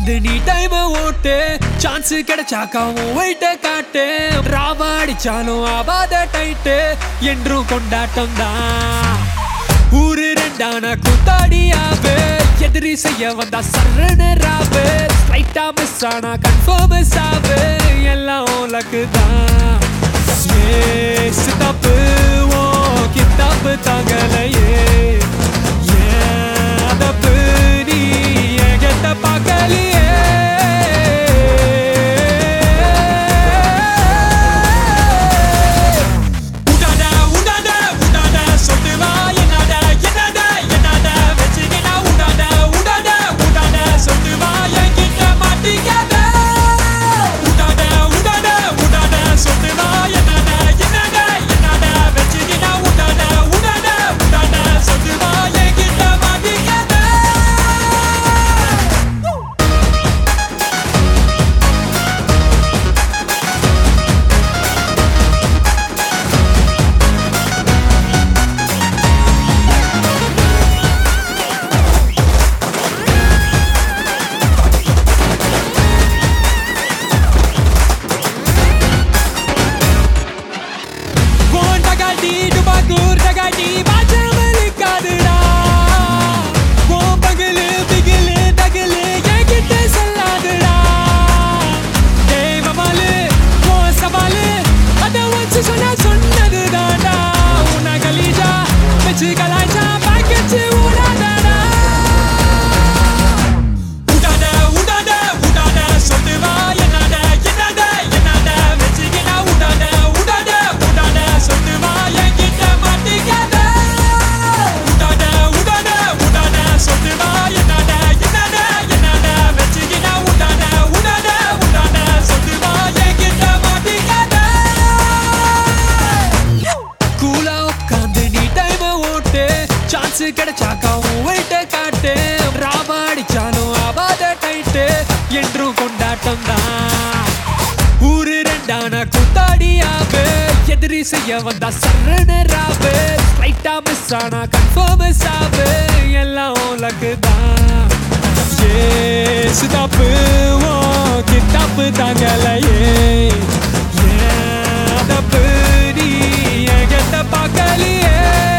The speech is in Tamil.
உட்காந்து நீ டைம் ஓட்டு சான்ஸ் கிடைச்சாக்கா உன் வெயிட்ட காட்டு ராவா அடிச்சாலும் ஆவாத டைட்டு என்றும் கொண்டாட்டம் தான் ஊரு ரெண்டான கூத்தாடியாவே எதிரி செய்ய வந்தா சரண ராவு ஸ்லைட்டா மிஸ் ஆனா கன்ஃபார்ம் சாவு எல்லாம் உலக்கு தான் ஏசு தப்பு ஓ கித்தாப்பு தாங்கலையே ஏன் அதப்பு நீ என்கிட்ட பார்க்கலையே உடாத உடாத உடாத சொட்டு வா என்னட என்னட என்னட வச்சுக்கினா உடாத உடாத உடாத சொட்டு வா என்கிட்ட மாட்டிக்காத உடாத உடாத உடாத சொட்டு வா என்னட என்னட என்னட வச்சுக்கினா உடாத உடாத உடாத சொட்டு வா என்கிட்ட மாட்டிக்காத உன் டகாட்டி டுபாக்கூர் டகாட்டி பாஜாமலிக்காதுடா உன் பகலு பிகிலு தகலு என்கிட்ட சொல்லாதுடா ஏய் மமாலு உன் சவாலு அதை வச்சு சொன்னா சொன்னது தாண்டா உன்னை கலீஜா வச்சு கலாய்ச்சா பாக்கெச்சு ஊடாதாடா உடாத உடாத உடாத சொல்லு வா என்னட என்னட என்னட வச்சுக்கினா உடாத உடாத உடாத சொல்லு வா என்கிட்ட மாட்டிக்காத உடாத உடாத உடாத சொல்லு வா என்னட என்னட என்னட வச்சுக்கினா உடாத உடாத உடாத சொல்லு வா என்கிட்ட மாட்டிக்காத கூலா உட்காந்து நீ டைம் ஓட்டு சான்ஸ் கிடைச்சாக்கா உன் வெயிட்ட காட்டு ராவா அடிச்சாலும் ஆவாத டைட்டு என்றும் கொண்டாட்டம் தான் ஊரு ரெண்டான கூத்தாடியாவே எதிரி செய்ய வந்தா சரண ராவு ஸ்லைட்டா மிஸ் ஆனா கன்ஃபார்ம் சாவு எல்லாம் உலகு தான் ஏசு தப்பு ஓ கித்தாப்பு தாங்கலையே ஏன் தப்பு நீ என்கிட்ட பார்க்கலையே